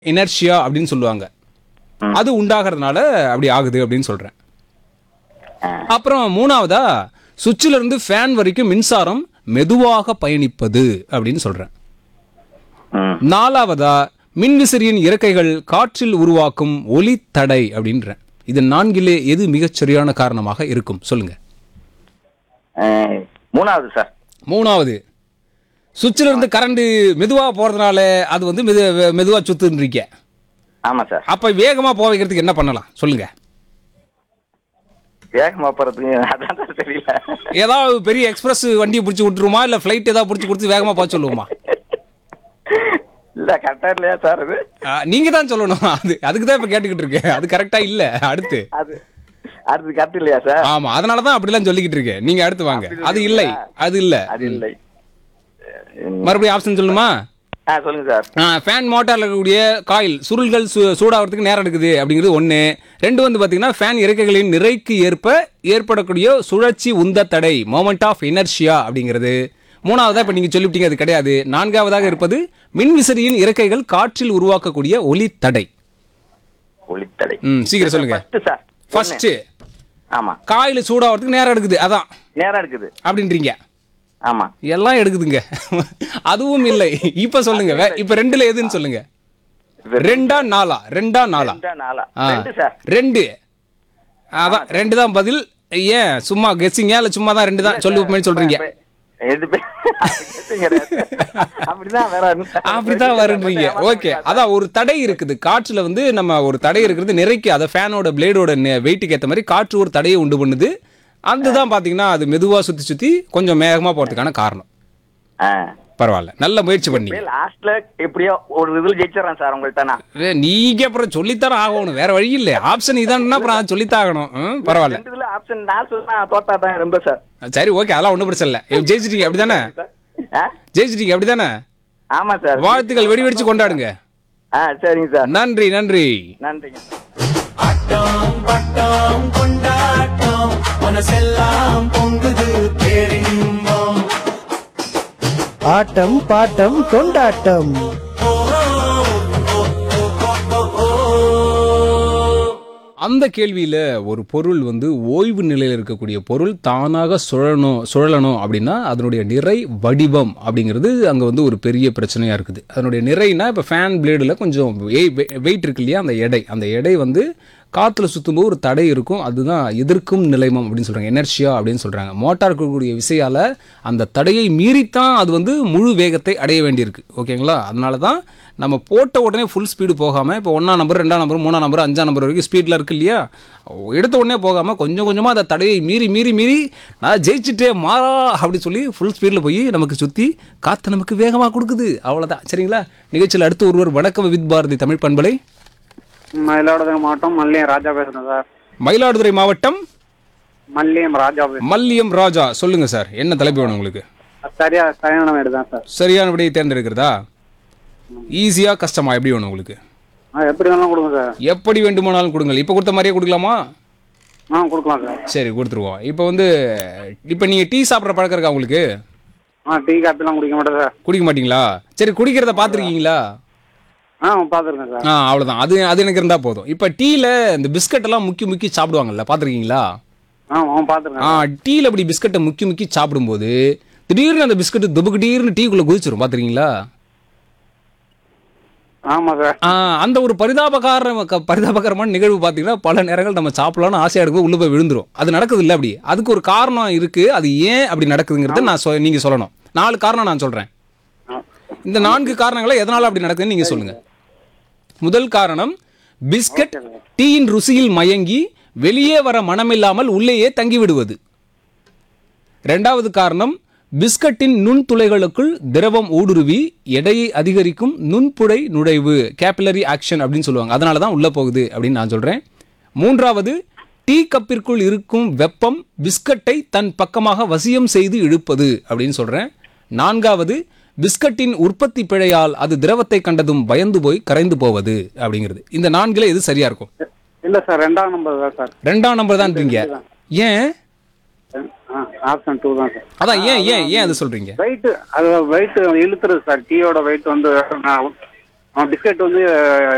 Inertia அப்படின்னு சொல்லுவாங்க அது உண்டாகிறதுனால அப்படி ஆகுது அப்படின்னு சொல்றேன் அப்புறம் மூணாவதா சுவிட்சில் இருந்து ஃபேன் வரைக்கும் மின்சாரம் மெதுவாக பயணிப்பது அப்படின்னு சொல்றேன் ம் நாலாவதா மின்விசிறியின் இறக்கைகள் காற்றில் உருவாக்கும் ஒலி தடை அப்படின்றேன் இது நான்கிலே எது மிகச் சரியான காரணமாக இருக்கும் சொல்லுங்க அஹ், மூணாவது சார் மூணாவது சுவிட்சில் இருந்து கரண்ட் மெதுவா போறதுனால அது வந்து மெது மெதுவா சுத்துன்றீங்க ஆமா சார் அப்ப வேகமா போக வைக்கிறதுக்கு என்ன பண்ணலாம் சொல்லுங்க வேகமா போறதுக்கு அதான் சார் தெரியல ஏதாவது பெரிய எக்ஸ்பிரஸ் வண்டியை பிடிச்சி விட்டுருமா இல்ல ஃபிளைட் ஏதாவது பிடிச்சி கொடுத்து வேகமா போக சொல்லுவோமா இல்ல கரெக்டா இல்லையா சார் அது ஆ, நீங்க தான் சொல்லணும் அது அதுக்கு தான் இப்ப கேட்டுக்கிட்டு இருக்கேன் அது கரெக்டா இல்ல அடுத்து அது அது கரெக்ட் இல்லையா சார் ஆமா அதனால தான் அப்படிலாம் சொல்லிக்கிட்டு இருக்கேன் நீங்க அடுத்து வாங்க அது இல்லை அது இல்ல அது இல்லை ம். மறுபடியும் ஆப்ஷன் சொல்லணுமா ஆ சொல்லுங்க சார் ஃபேன் மோட்டார்ல இருக்கக்கூடிய காயில் சுருள்கள் சு- சூடாகிறதுக்கு நேரம் எடுக்குது அப்படிங்கிறது ஒன்று ரெண்டு வந்து பார்த்தீங்கன்னா ஃபேன் இறக்கைகளின் நிறைக்கு ஏற்ப ஏற்படக்கூடிய சுழற்சி உந்த தடை மோமெண்ட் ஆஃப் இனர்ஷியா அப்படிங்கிறது மூணாவதா இப்போ நீங்கள் சொல்லிவிட்டீங்க அது கிடையாது நான்காவதாக இருப்பது மின்விசிறியின் இறக்கைகள் காற்றில் உருவாக்கக்கூடிய ஒலி தடை ஒளித்தடை ம் சீக்கிரம் சொல்லுங்க ஃபர்ஸ்ட் சார் ஃபர்ஸ்ட் ஆமா காயில் சூடாகிறதுக்கு நேரம் எடுக்குது அதான் நேரம் இருக்குது அப்படின்றீங்க ஆமா எல்லாம் எடுக்குதுங்க அதுவும் இல்லை இப்ப சொல்லுங்க வே- இப்ப ரெண்டுல எதுன்னு சொல்லுங்க ரெண்டா நாலா ரெண்டா நாலா ரெண்டா நாளா ஆ, ரெண்டு சார் ரெண்டு அதான் ரெண்டு தான் பதில் ஏன் சும்மா கெஸ்ஸிங்க இல்ல சும்மா தான் ரெண்டு தான் சொல்லி சொல்றீங்க எது பே- அப்படிதான் வேற ஒண்ணும் அப்படிதான் வருன்றீங்க ஓகே அதான் ஒரு தடை இருக்குது காற்றுல வந்து நம்ம ஒரு தடை இருக்கிறது நிறைக்கு அதை ஃபேனோட பிளேடோட வெயிட்டுக்கு ஏத்த மாதிரி காற்று ஒரு தடையை உண்டு பண்ணுது அதுதான் பாத்தீங்கன்னா அது மெதுவா சுத்தி சுத்தி கொஞ்சம் வேகமா போறதுக்கான காரணம் ஆ. பரவாயில்ல நல்ல முயற்சி பண்ணீங்க அப்படியே லாஸ்ட்ல எப்படியோ ஒரு இதுல ஜெயிச்சிடறேன் சார் உங்கள்ட்ட நான் ஏ, நீங்க அப்புறம் சொல்லித்தானே ஆகணும் வேற வழி இல்லை ஆப்ஷன் இதான்னா அப்புறம் நான் சொல்லித்தான் ஆகணும் ம், பரவாயில்ல ரெண்டு இதுல ஆப்ஷன் நான் சொன்னா தோத்தா தான் ரொம்ப சார் சரி ஓகே அதெல்லாம் ஒன்றும் பிரச்சனை இல்லை ஏ, ஜெயிச்சிட்டீங்க அப்படிதானே ஆ? ஜெயிச்சிட்டீங்க அப்படிதானே ஆமா சார் வாழ்த்துக்கள் வெடி வெடிச்சு கொண்டாடுங்க ஆ சரிங்க சார் நன்றி நன்றி நன்றிங்க ஆட்டம் பட்டம் கொண்டாட்டம் மனசெல்லாம் பொங்குது பேரின்பம் ஆட்டம் பாட்டம் கொண்டாட்டம் அந்த கேள்வியில ஒரு பொருள் வந்து ஓய்வு நிலையில் இருக்கக்கூடிய பொருள் தானாக சுழணும் சுழலணும் அப்படின்னா அதனுடைய நிறை வடிவம் அப்படிங்கிறது அங்கே வந்து ஒரு பெரிய பிரச்சனையா இருக்குது அதனுடைய நிறைனா இப்போ ஃபேன் பிளேடில் கொஞ்சம் வெயிட் இருக்கு இல்லையா அந்த எடை அந்த எடை வந்து காற்றுல சுற்றும்போது ஒரு தடை இருக்கும் அதுதான் எதிர்க்கும் நிலைமம் அப்படின்னு சொல்கிறாங்க எனர்ஷியா அப்படின்னு சொல்கிறாங்க மோட்டார் இருக்கக்கூடிய விசையால் அந்த தடையை மீறித்தான் அது வந்து முழு வேகத்தை அடைய வேண்டியிருக்கு ஓகேங்களா அதனால தான் நம்ம போட்ட உடனே ஃபுல் ஸ்பீடு போகாமல் இப்போ ஒன்றா நம்பர் ரெண்டாம் நம்பர் மூணாம் நம்பர் அஞ்சாம் நம்பர் வரைக்கும் ஸ்பீடில் இருக்கு இல்லையா எடுத்த உடனே போகாமல் கொஞ்சம் கொஞ்சமாக அந்த தடையை மீறி மீறி மீறி நான் ஜெயிச்சுட்டே மாறா அப்படி சொல்லி ஃபுல் ஸ்பீடில் போய் நமக்கு சுற்றி காற்று நமக்கு வேகமாக கொடுக்குது அவ்வளோதான் சரிங்களா நிகழ்ச்சியில் அடுத்து ஒருவர் வணக்கம் வித் பாரதி தமிழ் பண்பலை மயிலாடுதுறை மாவட்டம் மல்லியம் ராஜா பேசுறேன் சார் மயிலாடுதுறை மாவட்டம் மல்லியம் ராஜா பேசுறேன் மல்லியம் ராஜா சொல்லுங்க சார் என்ன தலைப்பு வேணும் உங்களுக்கு சரியா சரியான வீடு தான் சார் சரியான விடையை தேர்ந்தெடுக்கிறதா ஈஸியாக கஷ்டமா எப்படி வேணும் உங்களுக்கு ஆ எப்படி வேணாலும் கொடுங்க சார் எப்படி வேண்டுமானாலும் கொடுங்கள் இப்போ கொடுத்த மாதிரியே கொடுக்கலாமா ஆ கொடுக்கலாம் சார் சரி கொடுத்துருவோம் இப்போ வந்து இப்போ நீங்கள் டீ சாப்பிட்ற பழக்கம் இருக்கா உங்களுக்கு ஆ டீ காப்பிலாம் குடிக்க மாட்டேன் சார் குடிக்க மாட்டீங்களா சரி குடிக்கிறத பார்த்துருக்கீங்களா ஆ பார்த்துருக்கேன் சார் ஆ அவ்வளோதான் அது அது எனக்கு இருந்தால் போதும் இப்போ டீயில் இந்த பிஸ்கட் எல்லாம் முக்கி முக்கி சாப்பிடுவாங்கல்ல பார்த்துருக்கீங்களா ஆ அவன் பார்த்துருக்கேன் ஆ டீயில் அப்படி பிஸ்கட்டை முக்கி முக்கி சாப்பிடும்போது திடீர்னு அந்த பிஸ்கட் துபுக்கு டீக்குள்ளே குதிச்சிரும் பார்த்துருக்கீங்களா ஆமாம் சார் ஆ, அந்த ஒரு பரிதாபகார க- பரிதாபகரமான நிகழ்வு பார்த்தீங்கன்னா பல நேரங்கள் நம்ம சாப்பிடலாம்னு ஆசையாக இருக்கும் உள்ள போய் விழுந்துரும் அது நடக்குது இல்லை அப்படி அதுக்கு ஒரு காரணம் இருக்கு அது ஏன் அப்படி நடக்குதுங்கிறத நான் சொ நீங்க சொல்லணும் நாலு காரணம் நான் சொல்றேன் இந்த நான்கு காரணங்களை எதனால அப்படி நடக்குதுன்னு நீங்க சொல்லுங்க முதல் காரணம் பிஸ்கட் டீயின் ருசியில் மயங்கி வெளியே வர மனமில்லாமல் உள்ளேயே தங்கி விடுவது இரண்டாவது காரணம் பிஸ்கட்டின் நுண்துளைகளுக்குள் திரவம் ஊடுருவி எடையை அதிகரிக்கும் நுண்புடை நுழைவு கேபிலரி ஆக்ஷன் அப்படின்னு சொல்லுவாங்க அதனால தான் உள்ளே போகுது அப்படின்னு நான் சொல்கிறேன் மூன்றாவது டீ கப்பிற்குள் இருக்கும் வெப்பம் பிஸ்கட்டை தன் பக்கமாக வசியம் செய்து இழுப்பது அப்படின்னு சொல்கிறேன் நான்காவது பிஸ்கட்டின் உற்பத்தி பிழையால் அது திரவத்தை கண்டதும் பயந்து போய் கரைந்து போவது அப்படிங்கிறது இந்த நான்கில் எது சரியா இருக்கும் இல்லை சார் ரெண்டாம் நம்பர் தான் சார் ரெண்டாம் நம்பர் தான் இருக்கீங்க ஏன் ஆ ஆப்ஷன் டூ தான் சார் அதான் ஏன் ஏன் ஏன் அது சொல்றீங்க வெயிட் அது வெயிட் இழுத்துறது சார் டீயோட வெயிட் வந்து பிஸ்கட் வந்து